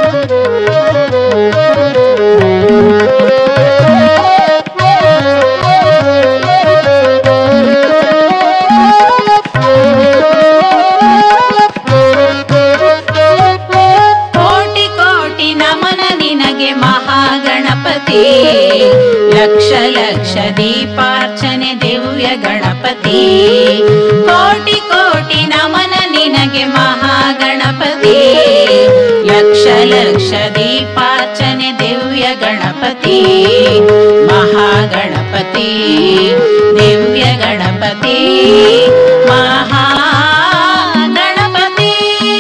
ಕೋಟಿ ಕೋಟಿ ನಮನ ನಿನಗೆ ಮಹಾಗಣಪತಿ ಲಕ್ಷ ಲಕ್ಷ ದೀಪಾರ್ಚನೆ ದಿವ್ಯ ಗಣಪತಿ ಕೋಟಿ ಕೋಟಿ ನಮನ ನಿನಗೆ ಮಹಾಗಣಪತಿ ಲಕ್ಷ ಲಕ್ಷ ದೀಪಾರ್ಚನೆ ದಿವ್ಯ ಗಣಪತಿ ಮಹಾಗಣಪತಿ ದಿವ್ಯ ಗಣಪತಿ ಮಹಾಗಣಪತಿ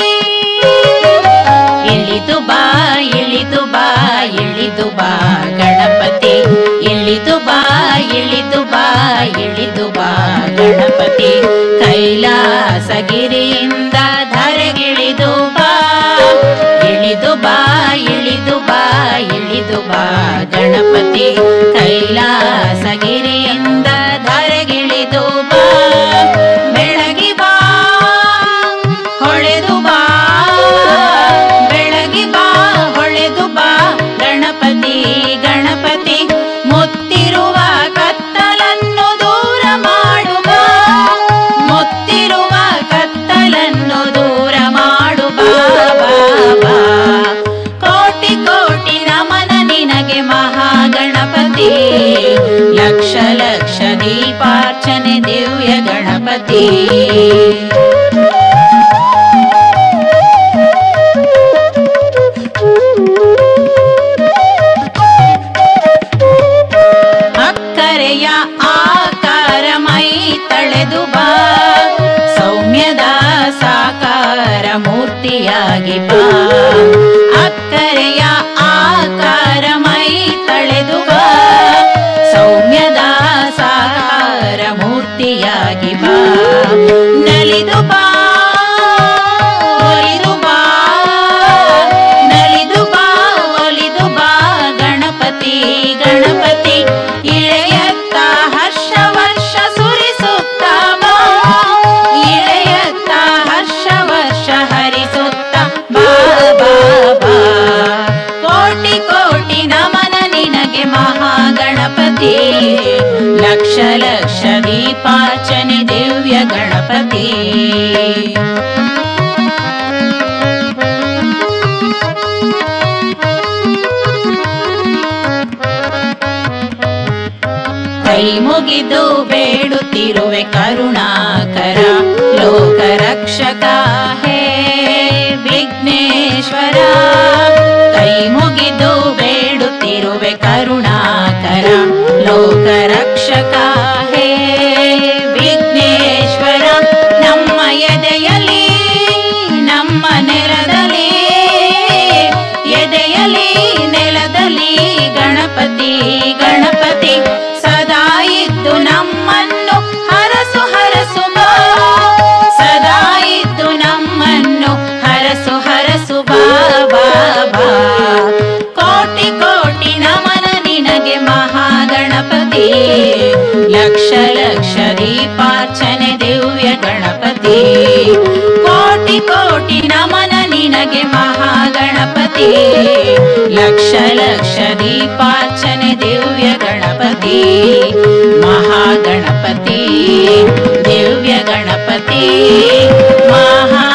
ಇಳಿದು ಬಾ ಇಳಿದು ಬಾ ಇಳಿದು ಬಾ ಗಣಪತಿ ಇಳಿದು ಬಾ ಇಳಿದು ಬಾ ಇಳಿದು ಬಾ ಗಣಪತಿ ಕೈಲಾಸಗಿರಿಯಿಂದ ಧರೆಗಿಳಿದು ಬಾ ಇಳಿದು ಬಾ ಇಳಿದು ಬಾ ಇಳಿದು ಬಾ ಗಣಪತಿ ಕೈಲಾಸಗಿರಿಯಿಂದ ಧರೆಗಿಳಿದು ಬಾ ಬೆಳಗಿ ಬಾ ಹೊಳೆದು ಬಾ ಬೆಳಗಿ ಬಾ ಹೊಳೆದು ಬಾ ಗಣಪತಿ ಗಣಪತಿ ಮುತ್ತಿರುವ ಕತ್ತಲನ್ನು ದೂರ ಮಾಡುವ ಮುತ್ತಿರುವ ಕತ್ತಲನ್ನು ದೂರ ಮಾಡುವ ಕೋಟಿ ಕೋಟಿ ನಮನ ನಿನಗೆ ಮಹಾಗಣಪತಿ ಲಕ್ಷ ಲಕ್ಷ ದೀಪಾರ್ಚನೆ ದಿವ್ಯ ಗಣಪತಿ ಅಕ್ಕರೆಯ ಆಕಾರ ಮೈ ತಳೆದು ಬಾ ಸೌಮ್ಯದ ಸಾಕಾರ ಮೂರ್ತಿಯಾಗಿ ಬಾ ಅಕ್ಕರೆಯ ಆಕಾರ ಮೈ ತಳೆದು ಬಾ ಸೌಮ್ಯದ ಸಾಕಾರ ಮೂರ್ತಿಯಾಗಿ ಬಾ ನಲಿದು ಬಾ ಒಲಿದು ಬಾ ನಲಿದು ಬಾ ಒಲಿದು ಬಾ ಗಣಪತಿ ಗಣಪತಿ ಇಳೆಯತ್ತ ಹರ್ಷ ವರ್ಷ ಸುರಿಸುತ್ತ ಬಾ ಇಳೆಯತ್ತ ಹರ್ಷ ವರ್ಷ ಹರಿಸುತ್ತ ಬಾ ಬಾ ಬಾ ಕೋಟಿ ಕೋಟಿ ನಮನ ನಿನಗೆ ಮಹಾಗಣಪತಿ ಲಕ್ಷ ಲಕ್ಷ ದೀಪಾರ್ಚನೆ ದಿವ್ಯ ಗಣಪತಿ ಕೈ ಮುಗಿದು ಬೇಡುತ್ತಿರುವೆ ಕರುಣಾಕರ ಲೋಕ ರಕ್ಷಕ ಹೇ ವಿಘ್ನೇಶ್ವರ ಕೈ ಮುಗಿದು ಬೇಡುತ್ತಿರುವೆ ಕರುಣಾಕರ ಲೋಕ ರಕ್ಷಕ ಹೇ ವಿಘ್ನೇಶ್ವರ ನಮ್ಮ ಎದೆಯಲ್ಲಿ ನಮ್ಮ ನೆಲದಲ್ಲಿ ಎದೆಯಲ್ಲಿ ನೆಲದಲ್ಲಿ ಗಣಪತಿ ಗಣಪತಿ ಸದಾ ಇದ್ದು ನಮ್ಮನ್ನು ಹರಸು ಹರಸು ಬಾ ಸದಾ ಇದ್ದು ನಮ್ಮನ್ನು ಹರಸು ಹರಸು ಬಾ ಬಾ ಬಾ ಕೋಟಿ ಕೋಟಿ ನಮನ ನಿನಗೆ ಮಹಾಗಣಪತಿ ಲಕ್ಷ ಲಕ್ಷ ದೀಪಾರ್ಚನೆ ದಿವ್ಯ ಗಣಪತಿ ಕೋಟಿ ಕೋಟಿ ನಮನ ನಿನಗೆ ಮಹಾಗಣಪತಿ ಲಕ್ಷ ಲಕ್ಷ ದೀಪಾರ್ಚನೆ ದಿವ್ಯ ಗಣಪತಿ ಮಹಾಗಣಪತಿ ದಿವ್ಯ ಗಣಪತಿ ಮಹಾ